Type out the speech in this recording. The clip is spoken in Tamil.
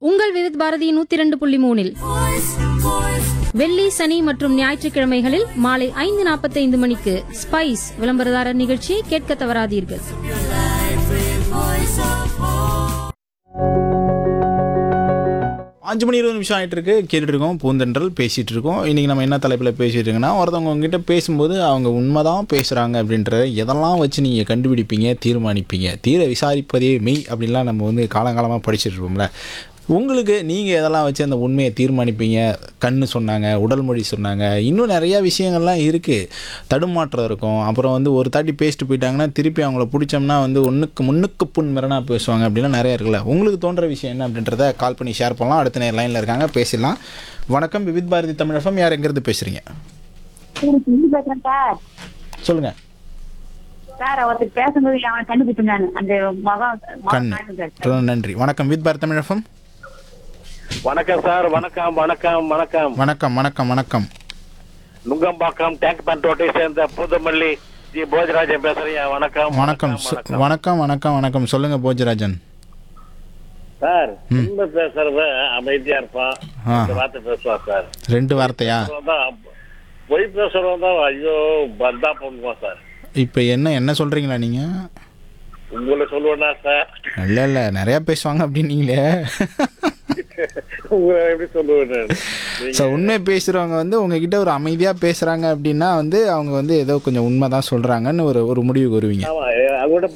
உங்கள் விவித் பாரதி நூத்தி இரண்டு புள்ளி மூணில் வெள்ளி சனி மற்றும் ஞாயிற்றுக்கிழமைகளில் மாலை ஐந்து நாற்பத்தைந்து மணிக்கு ஸ்பைஸ் விளம்பரதாரர் நிகழ்ச்சியை கேட்க தவறாதீர்கள் அஞ்சு மணி இருபது நிமிஷம் ஆகிட்டு இருக்கு கேட்டுட்டு இருக்கோம் பூந்தென்றல் பேசிகிட்டு இருக்கோம் இன்றைக்கி நம்ம என்ன தலைப்பில் பேசிகிட்டு இருக்கோன்னா ஒருத்தவங்க உங்ககிட்ட பேசும்போது அவங்க உண்மைதான் பேசுகிறாங்க அப்படின்றத எதெல்லாம் வச்சு நீங்கள் கண்டுபிடிப்பீங்க தீர்மானிப்பீங்க தீர விசாரிப்பதே மெய் அப்படின்லாம் நம்ம வந்து காலங்காலமாக படிச்சுட்டு இருப்போம்ல உங்களுக்கு நீங்கள் எதெல்லாம் வச்சு அந்த உண்மையை தீர்மானிப்பீங்க கண்ணு சொன்னாங்க உடல் மொழி சொன்னாங்க இன்னும் நிறையா விஷயங்கள்லாம் இருக்குது தடுமாற்றம் இருக்கும் அப்புறம் வந்து ஒரு தாட்டி பேசிட்டு போயிட்டாங்கன்னா திருப்பி அவங்கள பிடிச்சோம்னா வந்து ஒன்றுக்கு முன்னுக்கு புண் மிரணா பேசுவாங்க அப்படிலாம் நிறைய இருக்குல்ல உங்களுக்கு தோன்ற விஷயம் என்ன அப்படின்றத கால் பண்ணி ஷேர் பண்ணலாம் அடுத்த நேரம் லைனில் இருக்காங்க பேசிடலாம் வணக்கம் விவித் பாரதி தமிழகம் யார் எங்கேருந்து பேசுகிறீங்க சொல்லி பேசுறேன் சார் சொல்லுங்கள் சார் ஒருத்தர் பேசும்போது அவனை கண்டுபிடிச்சேன் நான் அந்த முகம் முகம் கண் காட்டுங்க சார். நன்றி வணக்கம் வித் பாரதி தமிழகம் வணக்கம் சார் வணக்கம் வணக்கம் வணக்கம் வணக்கம் வணக்கம் வணக்கம் நுங்கம்பாக்கம் டேங்க் பண்டோட்டை சேர்ந்த புதுமல்லி ஜி போஜராஜன் பேசுறேன் வணக்கம் வணக்கம் சொ- வணக்கம் வணக்கம் வணக்கம் சொல்லுங்கள் போஜராஜன் சார் உண்மை பேசுறத அமைதியா இருப்பான் ஆ. இந்த வார்த்தை பேசுவான் சார் ரெண்டு வார்த்தையா தான் பொய் பேசுறவன் தான் ஐயோ பந்தா பண்ணுவான் சார் இப்போ என்ன என்ன சொல்கிறீங்களா நீங்கள் உங்களை சொல்லுவேனா சார் இல்லை இல்லை நிறையா பேசுவாங்க அப்படின்னீங்களே உங்களை எப்படி சொல்லுவேன் நான்? ஸோ உண்மை பேசுகிறவங்க வந்து உங்ககிட்ட ஒரு அமைதியாக பேசுகிறாங்க அப்படின்னா வந்து அவங்க வந்து ஏதோ கொஞ்சம் உண்மை தான் சொல்கிறாங்கன்னு ஒரு ஒரு முடிவுக்கு வருவீங்க ஆமா அதோட